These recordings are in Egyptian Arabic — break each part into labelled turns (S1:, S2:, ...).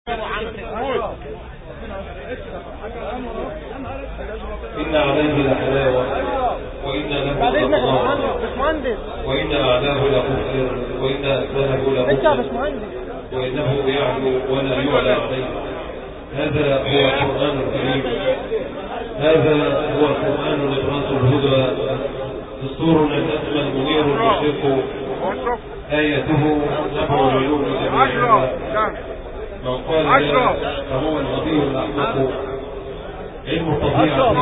S1: إن عليه لحلاوة وإن له وإن أعلاه لمغفر وإن أسفله لمغفر وإنه يعلو ولا يعلى عليه هذا هو القرآن الكريم هذا هو القرآن نبراس الهدى دستورنا الأسمى المنير المشرق آيته سبع عيون جميعها من قال لا فهو الغبي الأحمق علم الطبيعة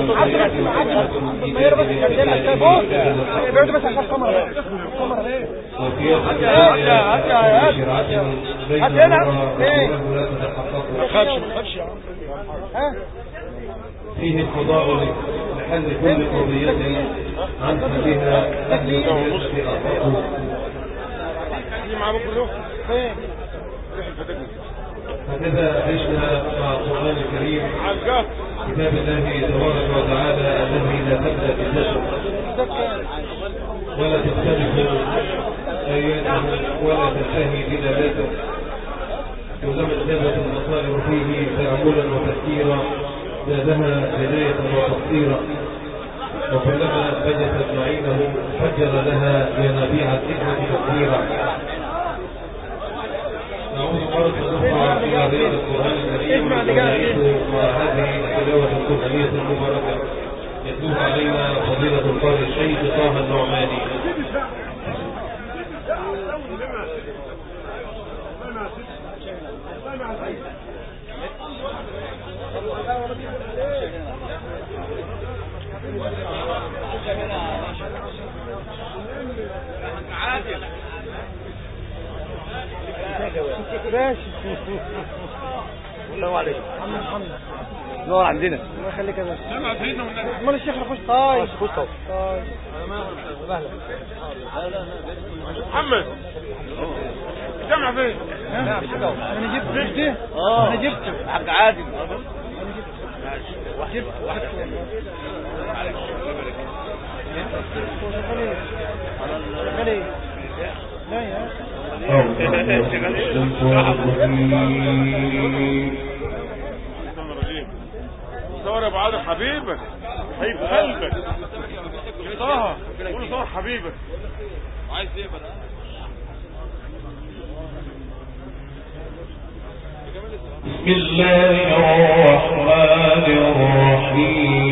S1: وفي فيه القضاء لحل كل قضية عن بها أهل الجنة أطلقوا هكذا عشنا مع القرآن الكريم كتاب الله تبارك وتعالى الذي لا تبدأ بذكر ولا تختلف آياته ولا تنتهي دلالته كلما ازدادت المصائب فيه تأملا وتفكيرا زادها هداية وتقصيرا وكلما بجت معينه فجر لها ينابيع الحكمة تكبيرا نعود مرة أخرى إلى رياض القرآن الكريم ونعيش مع هذه التلاوة القرآنية المباركة يتلوها علينا فضيلة القارئ الشيخ طه النعماني
S2: ماشي السلام عليكم محمد محمد نور عندنا الله يخليك يا باشا امال الشيخ رفوش طايش رفوش طايش
S3: محمد جمع فين
S2: انا جبت مش دي انا جبته
S4: حق عادي
S2: جبت شغال ايه لا يا
S3: الشيطان الرجيم صور يا ابو عادل حبيبك حبيب قلبك طه قول صور حبيبك عايز ايه بقى
S1: بسم الله الرحمن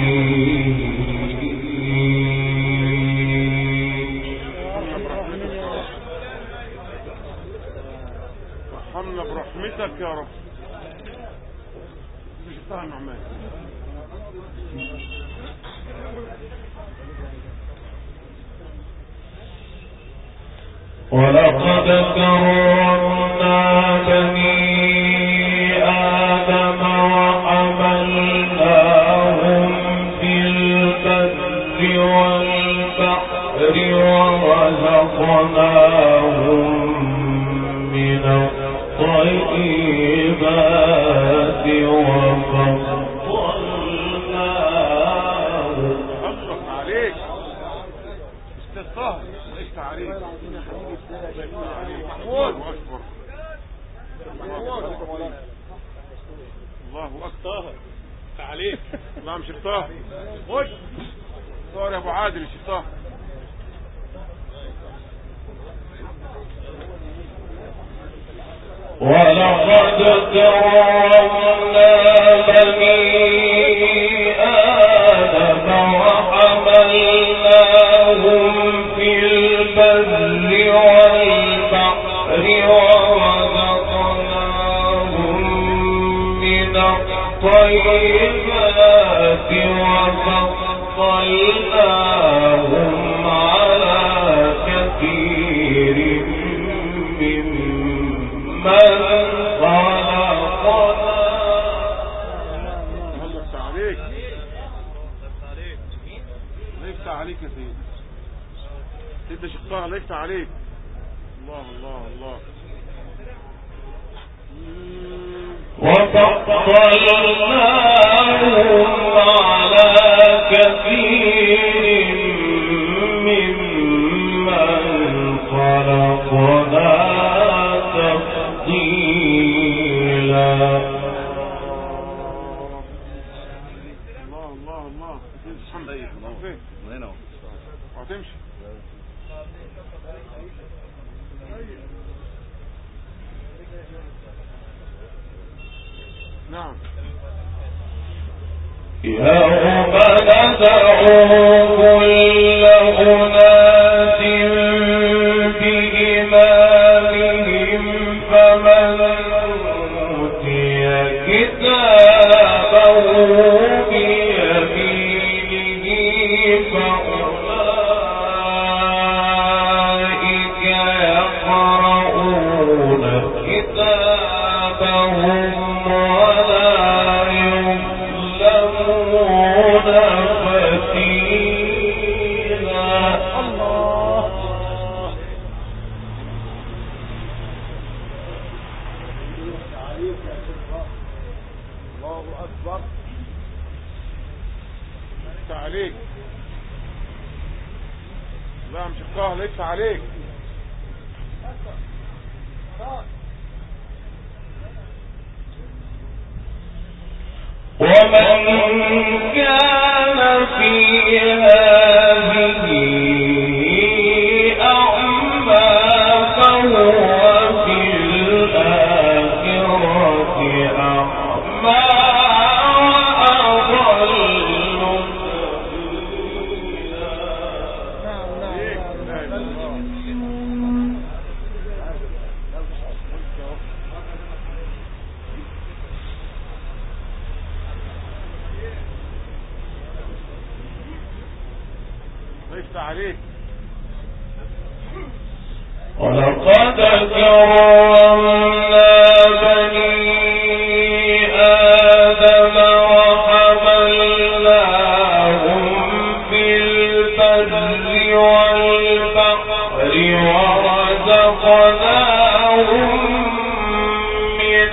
S1: الرحيم
S3: ارحمنا برحمتك يا رب مش طه النعمان
S1: ولقد كرمنا بني آدم وحملناهم في البر والبحر ورزقناهم من الطيبات وفضلناهم
S3: الله عليك استاذ طه وقفت عليك الله اكبر الله اكبر عليك لا مش طه خش صور يا ابو عادل مش طه
S1: ولقد كرمنا بني آدم وحملناهم في البر والبحر ورزقناهم من الطيبات وفضلناهم على كثير ممن خلقنا
S3: الله يفتح عليك الله يفتح عليك يا سيدي سيدنا شيخ طه الله يفتح عليك الله الله الله مم.
S1: وفضلناهم على كثير ممن خلقنا تفضيلا
S3: الله الله الله الحمد لله فين
S2: هنا اهو
S3: وهتمشي نعم
S1: يوم ندعو كل أناس بإمامهم فمن أوتي كتابه بيمينه فأولئك يقرؤون كتابهم ولا يظلمون فتيلا
S2: الله
S3: الله أكبر لسه عليك لا مش القهر لسه عليك
S1: ومن كان في هذه أعمى فهو في الآخرة أعمى وأضل
S2: نعم
S3: عليك
S2: نعم
S3: لا
S2: نعم
S3: إله إلا الله. لسه عليك
S1: ولقد كرمنا بني آدم وحملناهم في البر والبحر ورزقناهم من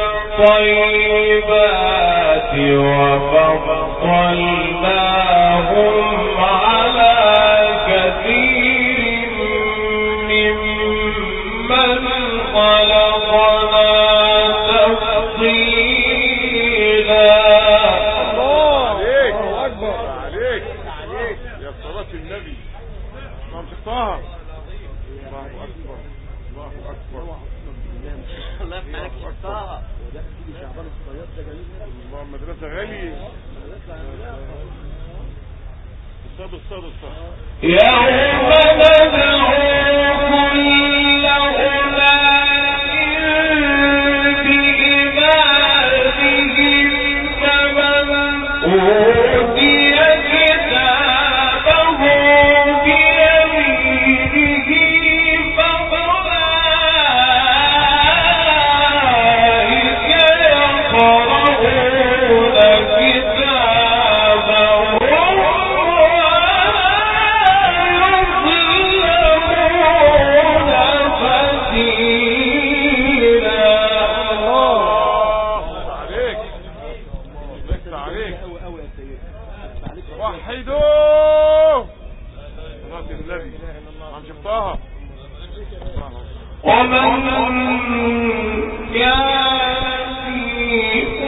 S1: الطيبات وفضلناهم على كثير ممن خلقنا تفضيلا
S2: الله
S3: عليك
S2: الله أكبر
S3: عليك عليك يا صلاة النبي ما مسكتها الله أكبر الله أكبر
S2: الله يفتحك شفتها
S3: الله مدرسة غالية استاذ استاذ استاذ
S1: يوم ندعو كل أناس بإمامهم فمن أوتي كتابه بيمينه فأولئك يقرؤون كتابهم
S3: الله عليك لسه عليك وحدوه صلاة النبي ما شفتها
S1: ومن كان في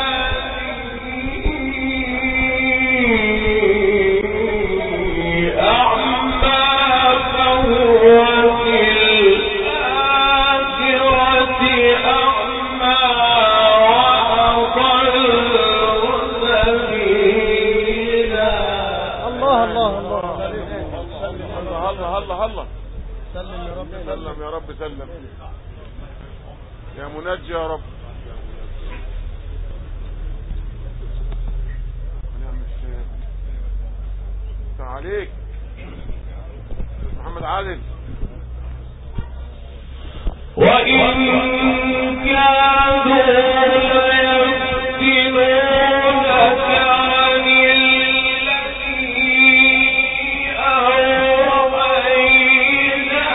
S1: هذه أعمى فهو في الآخرة أعمى وأضل سبيلا
S2: الله الله الله
S3: هلا هلا هلا هلا
S2: سلم يا رب
S3: سلم يا رب سلم يا منجي يا رب ونعم الشيخ انت عليك محمد عادل
S1: وإن كانوا ليفتنونك عن الذي أوحينا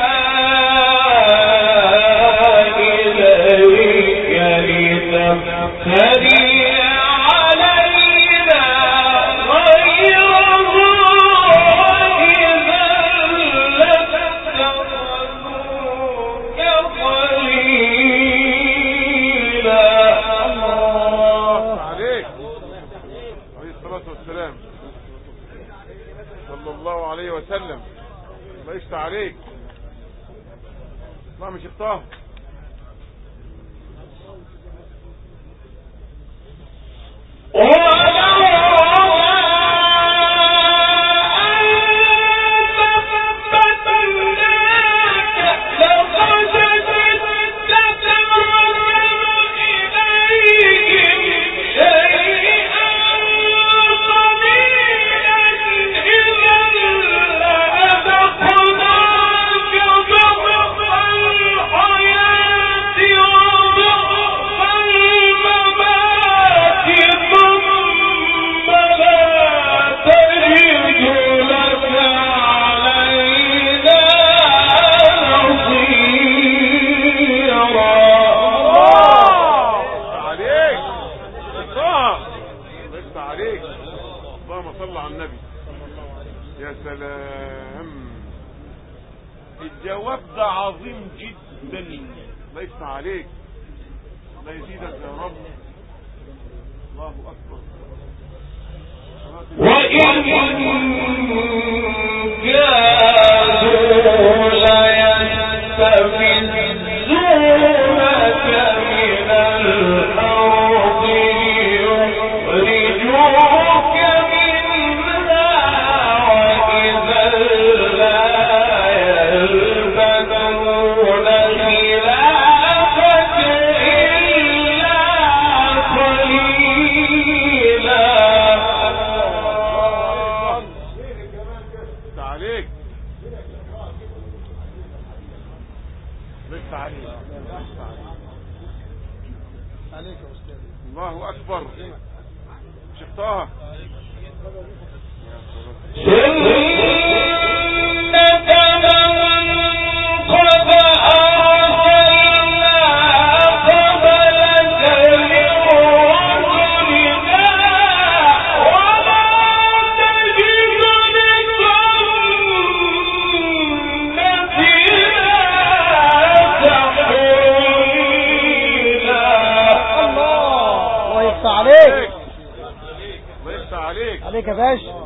S1: إليك لتفتري علينا غيره وإذا لاتخذوك خليلا
S3: والسلام صلى الله عليه وسلم الله يفتح عليك ما مش اختار عليك اختار الله يفتح عليك اللهم صل على النبي يا سلام الجواب ده عظيم جدا الله يفتح عليك الله يزيدك يا رب الله اكبر يفتح عليك الله يفتح عليك
S2: عليك يا استاذ
S3: الله اكبر شفتها
S2: الله يفتح عليك
S3: الله يفتح عليك
S2: عليك يا باشا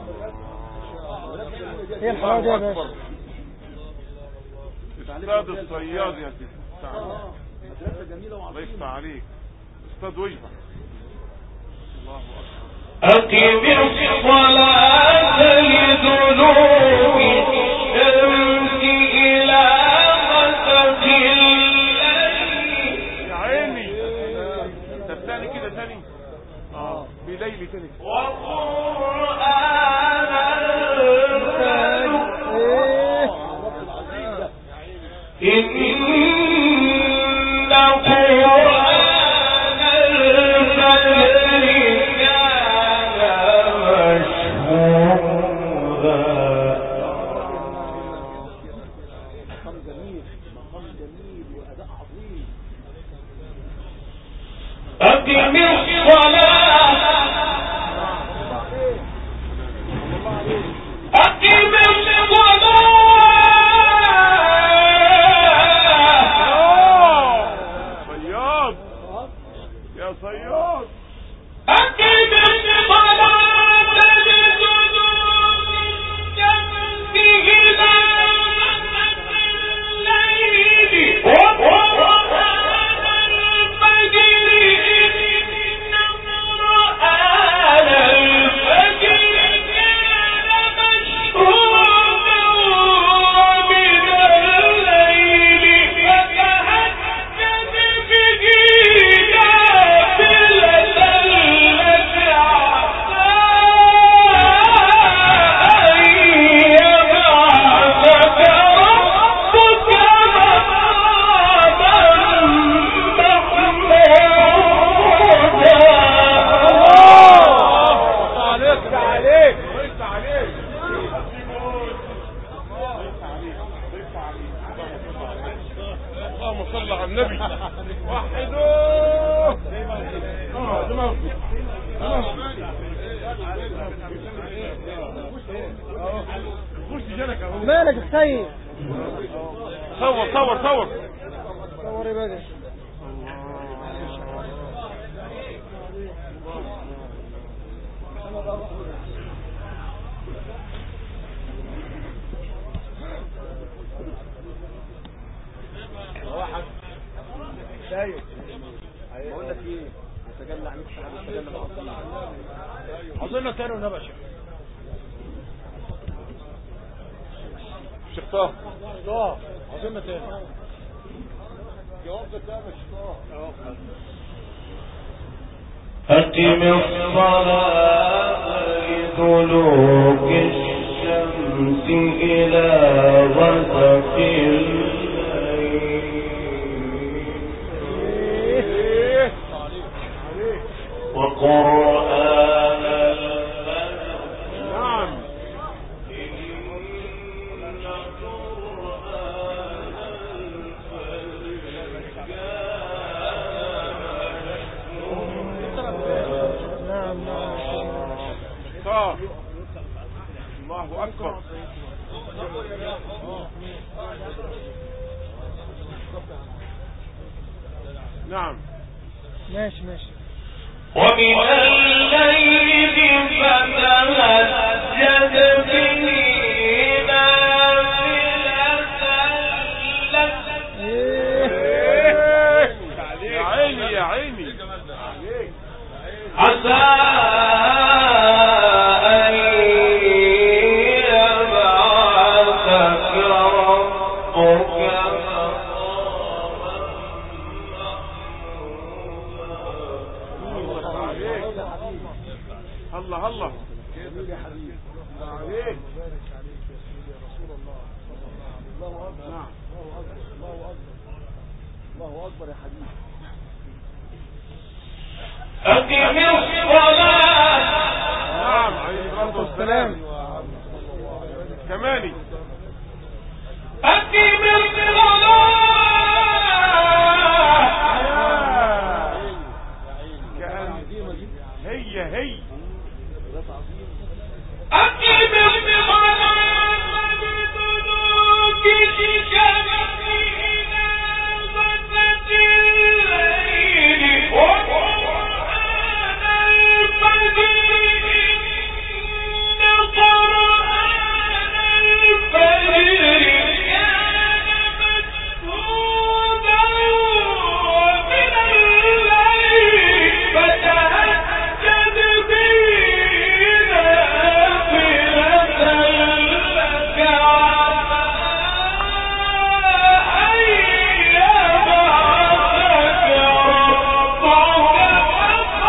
S2: ايه الحلاوه دي يا
S3: الله
S2: باشا
S3: أكبر. استاذ الصياد يا سيدي تعال. الله يفتح عليك استاذ وجبه الله اكبر
S4: أقم الصلاة لدلوك الشمس إلى غسق الليل
S3: يا عيني طب تاني كده تاني اه بليل تاني
S4: وقرآن
S2: ايه
S4: إن قرآن الفجر كان مشهودا أقم الصلاة أقم الصلاة
S3: صياد يا صياد
S4: أقم الصلاة لدلوك الشمس إلى غسق الليل وقرآن الفجر إن قرآن الفجر كان مشهودا ومن الليل فتهجد به نافلة لك عسى أن يبعثك ربك مقاما محمودا
S3: عليك عليك ضيف عليك اللهم صل على النبي وحدوه آه، دماغك. خش جنك اهو
S2: مالك يا سيد
S3: صور صور صور
S2: صور يا باشا يتجلى عليك سحاب يتجلى بالعظيم عاوزيننا تاني ونبقى شيخ
S3: شيخ طه
S2: اه عاوزيننا تاني
S3: جواب ده تاني يا شيخ طه
S4: أقم الصلاة لدلوك الشمس إلى غسق الليل
S3: ايه
S4: وقرآن الفجر
S3: نعم
S4: إن قرآن الفجر
S2: نعم نعم
S3: طه الله اكبر نعم
S2: ماشي ماشي
S4: ومن الليل فتهجد به نافلة لك
S3: يا عيني يا عيني
S4: عسى أن يبعثك ربك
S3: الله الله عليك نعم
S2: الله اكبر يا حبيبي
S4: أقم الصلاة
S3: نعم عليه الصلاة والسلام كماني
S4: أقم الصلاة
S3: كأن هي هي
S4: أقم الصلاة لدلوك الشمس إلى غسق الليل وقرآن الفجر إن قرآن الفجر كان مشهودا ومن الليل فتهجد به نافلة لك عسى أن يبعثك ربك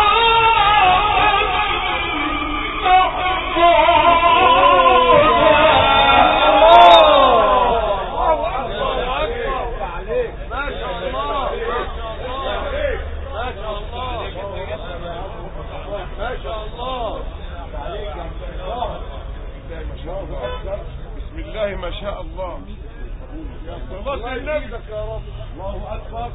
S3: بسم الله ما شاء الله يا صلاة النبي الله أكبر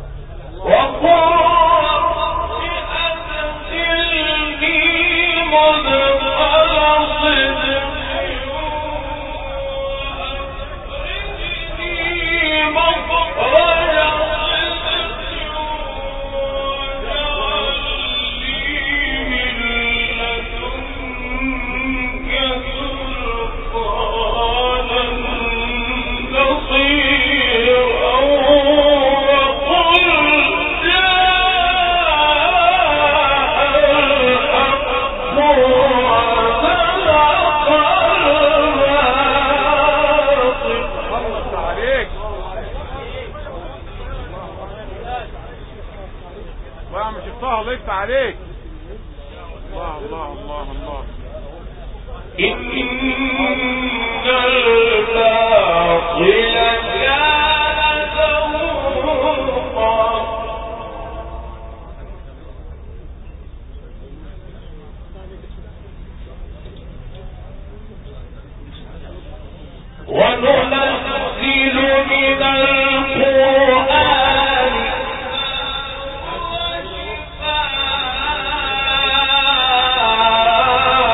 S3: خلص عليك الله مش شفتها الله يفتح عليك الله الله الله الله
S4: إن الباطل كان زهوقا وننزل من القرآن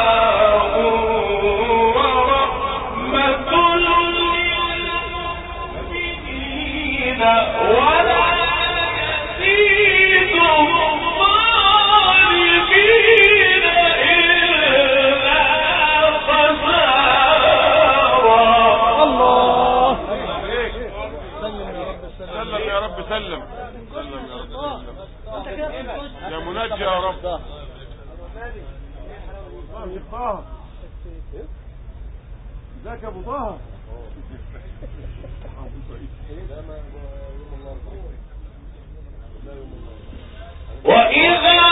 S4: ورحمة
S3: يا منجي يا رب طه مش طه ازيك يا ابو طه
S4: وإذا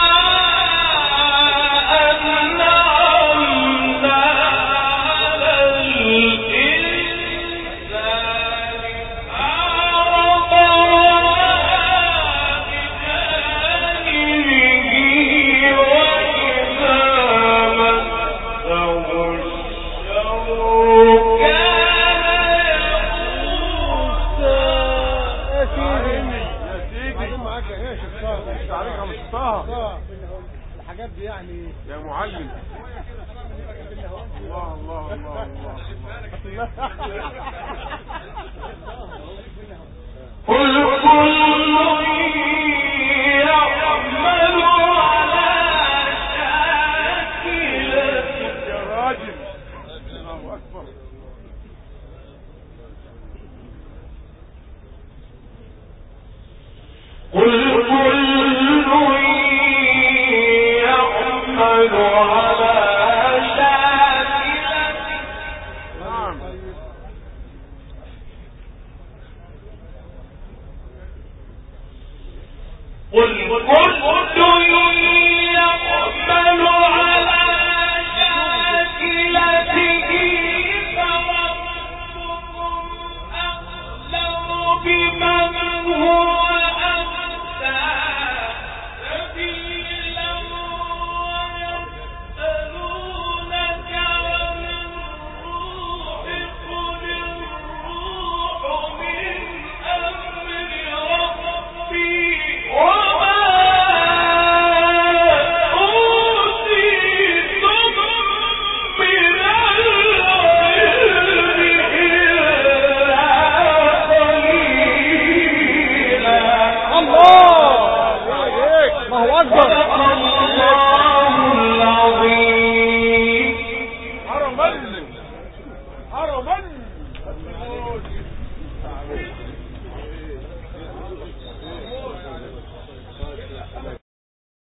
S4: أنعمنا على الإنسان أعرض بجانبه وإذا مسه الشر كان
S2: يا سيدي
S3: يا سيدي
S2: معاك يا شيخ
S3: مش عليك يا مش طه
S2: الحاجات دي يعني
S3: يا معلم الله الله الله الله
S4: قل كل يعمل على شاكلته
S3: يا راجل الله اكبر
S4: قل كل يعمل على